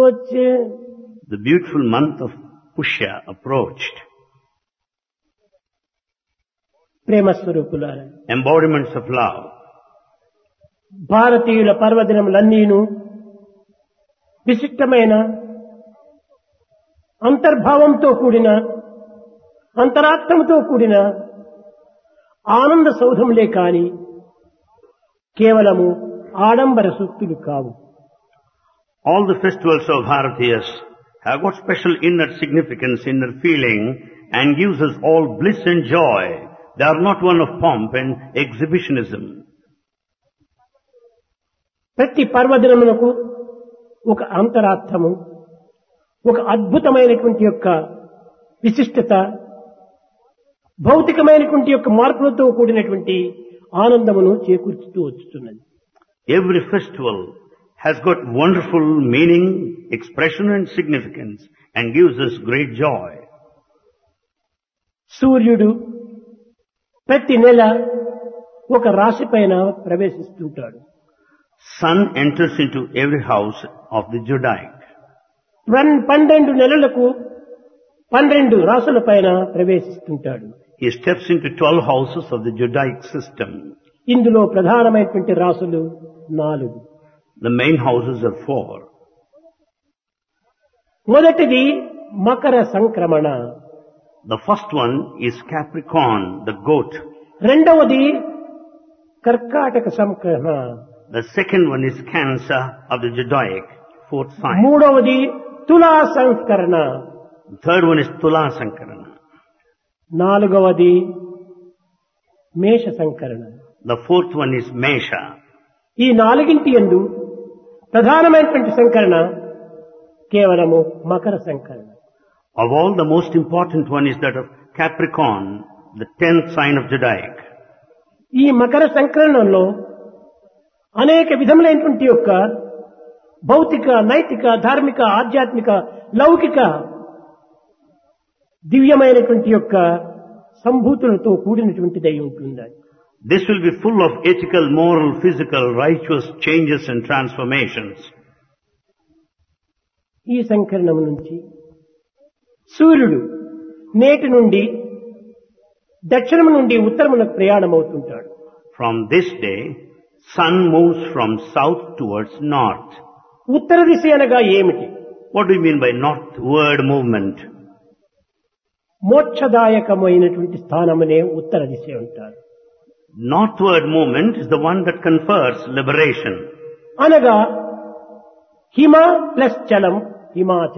వచ్చే The beautiful month of Pushya approached. ప్రేమ స్వరూపులారా Embodiments of love. భారతీయుల పర్వదినములన్నీను విశిష్టమైన అంతర్భావంతో కూడిన అంతరార్థంతో కూడిన ఆనంద సౌధములే కాని కేవలము ఆడంబర సూక్తులు కావు All the festivals of Bharatiyas have got special inner significance, inner feeling, and gives us all bliss and joy. They are not one of pomp and exhibitionism. ప్రతి పర్వదినమునకు ఒక అంతరార్థము ఒక అద్భుతమైనటువంటి యొక్క విశిష్టత భౌతికమైనటువంటి యొక్క మార్పులతో కూడినటువంటి ఆనందమును చేకూర్చుతూ వచ్చుతున్నది Every festival has got wonderful meaning, expression and significance and gives us great joy. సూర్యుడు ప్రతి నెల ఒక రాశి పైన ప్రవేశిస్తుంటాడు Sun enters into every house of the Judaic. పన్- పన్నెండు నెలలకు పన్నెండు రాసుల పైన ప్రవేశిస్తుంటాడు He steps into 12 houses of the Judaic system. ఇందులో ప్రధానమైనటువంటి రాసులు నాలుగు The main houses are four. మొదటిది మకర సంక్రమణ The first one is Capricorn, the goat. రెండవది కర్కాటక సంక్రమణ The second one is Cancer of the Judaic, fourth sign. మూడవది తులా సంస్కరణ The third one is Tula Sankarana. నాలుగవది మేష సంకరణ The fourth one is Mesha. ఈ నాలుగింటి ఎందు ప్రధానమైనటువంటి సంకరణ కేవలము మకర సంకరణ Of all, the most important one is that of Capricorn, the tenth sign of Judaic. ఈ మకర సంకరణంలో అనేక విధములైనటువంటి యొక్క భౌతిక నైతిక ధార్మిక ఆధ్యాత్మిక లౌకిక దివ్యమైనటువంటి యొక్క సంభూతులతో కూడినటువంటిదై ఉంటుంది This will be full of ethical, moral, physical, righteous changes and transformations. ఈ సంకరణం నుంచి సూర్యుడు నేటి నుండి దక్షిణం నుండి ఉత్తరములకు ప్రయాణమవుతుంటాడు From this day, sun moves from south towards north. ఉత్తర దిశ అనగా ఏమిటి What do you mean by northward movement? మోక్షదాయకమైనటువంటి స్థానమనే ఉత్తర దిశ అంటారు Northward movement is the one that confers liberation. అనగా హిమ ప్లస్ చలం హిమాచలం